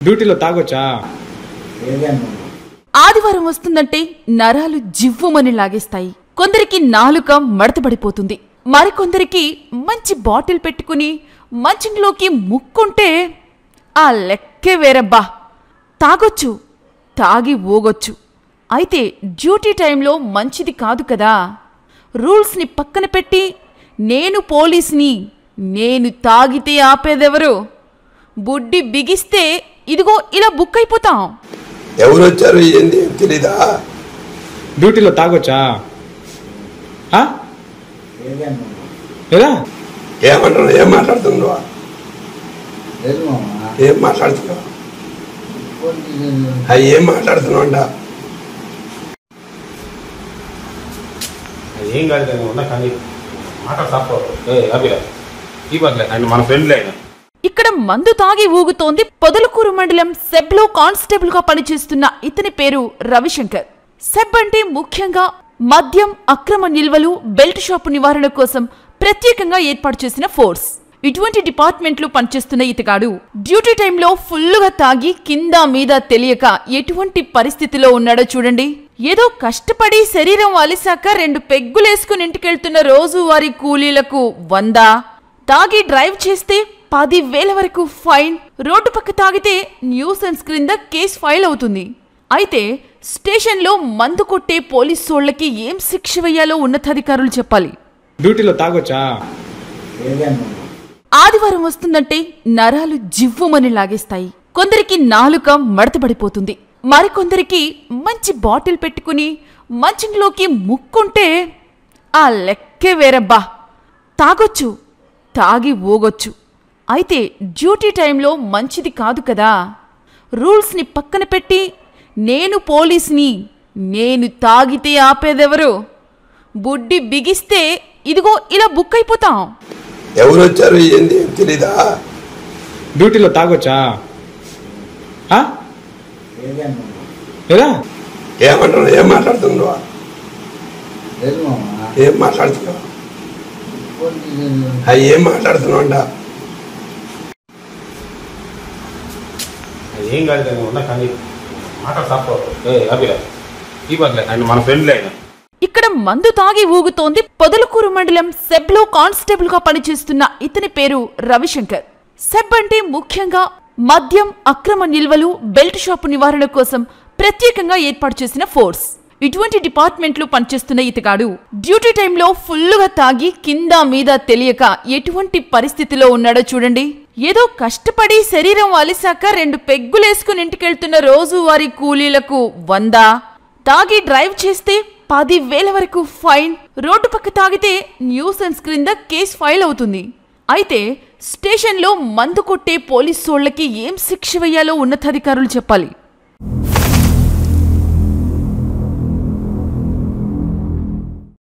డ్యూటీలో తాగొచ్చా లేదమ్మా ఆదివారం వస్తుందంటే నరాలు జివ్వుమని లాగేస్తాయి కొందరికి నాలుక మడతబడిపోతుంది మరికొందరికి మంచి బాటిల్ పెట్టుకుని మంచంలోకి ముక్కుంటే ఆ లెక్కే వేరబ్బా తాగొచ్చు తాగి ఊగొచ్చు అయితే డ్యూటీ టైంలో మంచిది కాదు కదా రూల్స్ని పక్కన పెట్టి నేను పోలీస్ని నేను తాగితే ఆపేదెవరు బుడ్డి బిగిస్తే ఇదిగో ఇలా బుక్ అయిపోతాం ఎవరు వచ్చారు ఏంది తెలీదా డ్యూటీలో తాగొచ్చా ఆ? లేదమ్మా లేదా ఏమంటున్నావు ఏం మాట్లాడుతున్నావు లేదు మామ ఏం మాట్లాడుతున్నావు కొన్ని అవి ఏం మాట్లాడుతున్నావు అంట ఏం కాదు కానీ ఉన్నా కానీ మాట తప్ప ఏ అభిరా ఈ పర్లే ఆయన మన ఫ్రెండ్లే ఆయన ఇక్కడ మందు తాగి ఊగుతోంది పొదలకూరు మండలం సెబ్లో కానిస్టేబుల్ గా పనిచేస్తున్న ఇతని పేరు రవిశంకర్ సెబ్ అంటే ముఖ్యంగా మద్యం అక్రమ నిల్వలు బెల్ట్ షాపు నివారణ కోసం ప్రత్యేకంగా ఏర్పాటు చేసిన ఫోర్స్ ఇటువంటి డిపార్ట్మెంట్లు పనిచేస్తున్న ఇతగాడు డ్యూటీ టైంలో ఫుల్లుగా తాగి కింద మీద తెలియక ఎటువంటి పరిస్థితిలో ఉన్నాడో చూడండి ఏదో కష్టపడి శరీరం అలిసాక రెండు పెగ్గులేసుకుని ఇంటికెళ్తున్న రోజువారీ కూలీలకు వందా తాగి డ్రైవ్ చేస్తే పదివేల వరకు ఫైన్ రోడ్డు పక్క తాగితే న్యూసెన్స్ క్రింద కేసు ఫైల్ అవుతుంది అయితే స్టేషన్లో మందు కొట్టే పోలీసోళ్ళకి ఏం శిక్ష వేయాలో ఉన్నతాధికారులు చెప్పాలి డ్యూటీలో తాగొచ్చా లేదమ్మా ఆదివారం వస్తుందంటే నరాలు జివ్వుమని లాగేస్తాయి కొందరికి నాలుక మడతబడిపోతుంది మరికొందరికి మంచి బాటిల్ పెట్టుకుని మంచంలోకి ముక్కుంటే ఆ లెక్కే వేరబ్బా తాగొచ్చు తాగి ఊగొచ్చు అయితే డ్యూటీ టైంలో మంచిది కాదు కదా రూల్స్ని పక్కన పెట్టి నేను పోలీస్ని నేను తాగితే ఆపేదెవరు బుడ్డి బిగిస్తే ఇదిగో ఇలా బుక్ అయిపోతాం ఎవరు వచ్చారు ఏంది తెలీదా డ్యూటీలో తాగొచ్చా ఆ? లేదమ్మా లేదా ఏమంటున్నావు ఏం మాట్లాడుతున్నావు లేదు మామ ఏం మాట్లాడుతున్నావు కొన్ని అవి ఏం మాట్లాడుతున్నావు అంట ఏం కాదు కానీ ఉన్నా కానీ మాట తప్ప ఏ అభిరా ఈ పర్లే ఆయన మన ఫ్రెండ్లే ఆయన ఇక్కడ మందు తాగి ఊగుతోంది పొదలకూరు మండలం సెబ్లో కానిస్టేబుల్ గా పనిచేస్తున్న ఇతని పేరు రవిశంకర్ సెబ్ అంటే ముఖ్యంగా మద్యం అక్రమ నిల్వలు బెల్ట్ షాపు నివారణ కోసం ప్రత్యేకంగా ఏర్పాటు చేసిన ఫోర్స్ ఇటువంటి డిపార్ట్మెంట్లు పనిచేస్తున్న ఇతగాడు డ్యూటీ టైంలో ఫుల్లుగా తాగి కింద మీద తెలియక ఎటువంటి పరిస్థితిలో ఉన్నాడో చూడండి ఏదో కష్టపడి శరీరం అలిసాక రెండు పెగ్గులేసుకుని ఇంటికెళ్తున్న రోజువారీ కూలీలకు వందా తాగి డ్రైవ్ చేస్తే పదివేల వరకు ఫైన్ రోడ్డు పక్క తాగితే న్యూసెన్స్ క్రింద కేసు ఫైల్ అవుతుంది అయితే స్టేషన్లో మందు కొట్టే పోలీసోళ్ళకి ఏం శిక్ష వేయాలో ఉన్నతాధికారులు చెప్పాలి